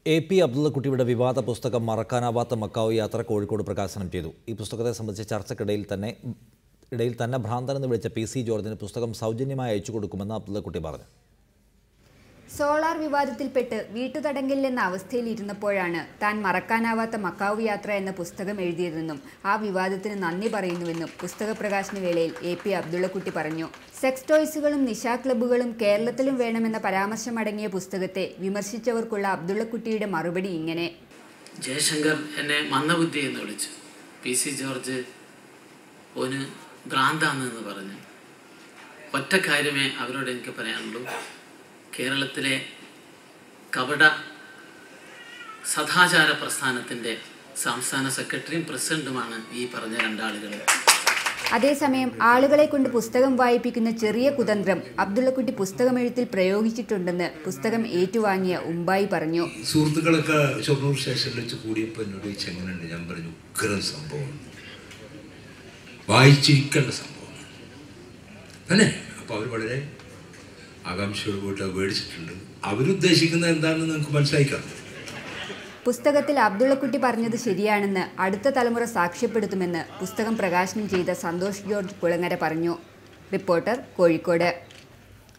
A P അബ്ദുള്ളക്കുട്ടിയുടെ വിവാദ പുസ്തകം മറക്കാനാവാത്ത മക്കാവ് യാത്ര കോഴിക്കോട് പ്രകാശനം ചെയ്തു ഈ പുസ്തകത്തെ സംബന്ധിച്ച ചർച്ചയ്ക്കിടയിൽ തന്നെ ഇടയിൽ തന്നെ ഭ്രാന്തനെന്ന് വിളിച്ച പി സി ജോർജിന് പുസ്തകം സൗജന്യമായി അയച്ചു കൊടുക്കുമെന്ന് അബ്ദുള്ളക്കുട്ടി പറഞ്ഞു സോളാർ വിവാദത്തിൽപ്പെട്ട് വീട്ടുതടങ്കലിലെന്ന അവസ്ഥയിലിരുന്നപ്പോഴാണ് താൻ മറക്കാനാവാത്ത മക്കാവ് യാത്ര എന്ന പുസ്തകം എഴുതിയതെന്നും ആ വിവാദത്തിന് നന്ദി പറയുന്നുവെന്നും പുസ്തക പ്രകാശന വേളയിൽ എ പി അബ്ദുള്ളക്കുട്ടി പറഞ്ഞു സെക്സ് ടോയ്സുകളും നിശാ ക്ലബ്ബുകളും കേരളത്തിലും വേണമെന്ന പരാമർശമടങ്ങിയ പുസ്തകത്തെ വിമർശിച്ചവർക്കുള്ള അബ്ദുള്ളക്കുട്ടിയുടെ മറുപടി ഇങ്ങനെ ജയശങ്കർ എന്നെ മന്ദബുദ്ധി എന്ന് വിളിച്ചു പി സി ജോർജ് ഓന് ഭ്രാന്താണെന്ന് പറഞ്ഞു ഒറ്റ കാര്യമേ അവരോട് എനിക്ക് പറയാനുള്ളൂ കേരളത്തിലെ കപട സദാചാര പ്രസ്ഥാനത്തിൻ്റെ സംസ്ഥാന സെക്രട്ടറിയും പ്രസിഡന്റുമാണ് ഈ പറഞ്ഞ രണ്ടാളുകൾ അതേസമയം ആളുകളെ കൊണ്ട് പുസ്തകം വായിപ്പിക്കുന്ന ചെറിയ കുതന്ത്രം അബ്ദുള്ളക്കുട്ടി പുസ്തകമെഴുത്തിൽ പ്രയോഗിച്ചിട്ടുണ്ടെന്ന് പുസ്തകം ഏറ്റുവാങ്ങിയ ഉമ്പായി പറഞ്ഞു സുഹൃത്തുക്കളൊക്കെ ഷൊർണൂർ സ്റ്റേഷനിൽ വെച്ച് കൂടിയപ്പോൾ എന്നോട് ചോദിച്ചു എങ്ങനെയുണ്ട് ഞാൻ പറഞ്ഞു ഉഗ്രം സംഭവം വായിച്ചിരിക്കേണ്ട സംഭവമാണ് തന്നെ അപ്പോൾ അവർ വളരെ ആകാംക്ഷയോട് പോയിട്ട് അത് മേടിച്ചിട്ടുണ്ട് അവരുദ്ദേശിക്കുന്നത് എന്താണെന്ന് നിങ്ങൾക്ക് മനസ്സിലാക്കാം പുസ്തകത്തിൽ അബ്ദുള്ളക്കുട്ടി പറഞ്ഞത് ശരിയാണെന്ന് അടുത്ത തലമുറ സാക്ഷ്യപ്പെടുത്തുമെന്ന് പുസ്തകം പ്രകാശനം ചെയ്ത സന്തോഷ് ജോർജ് കുളങ്ങര പറഞ്ഞു റിപ്പോർട്ടർ കോഴിക്കോട്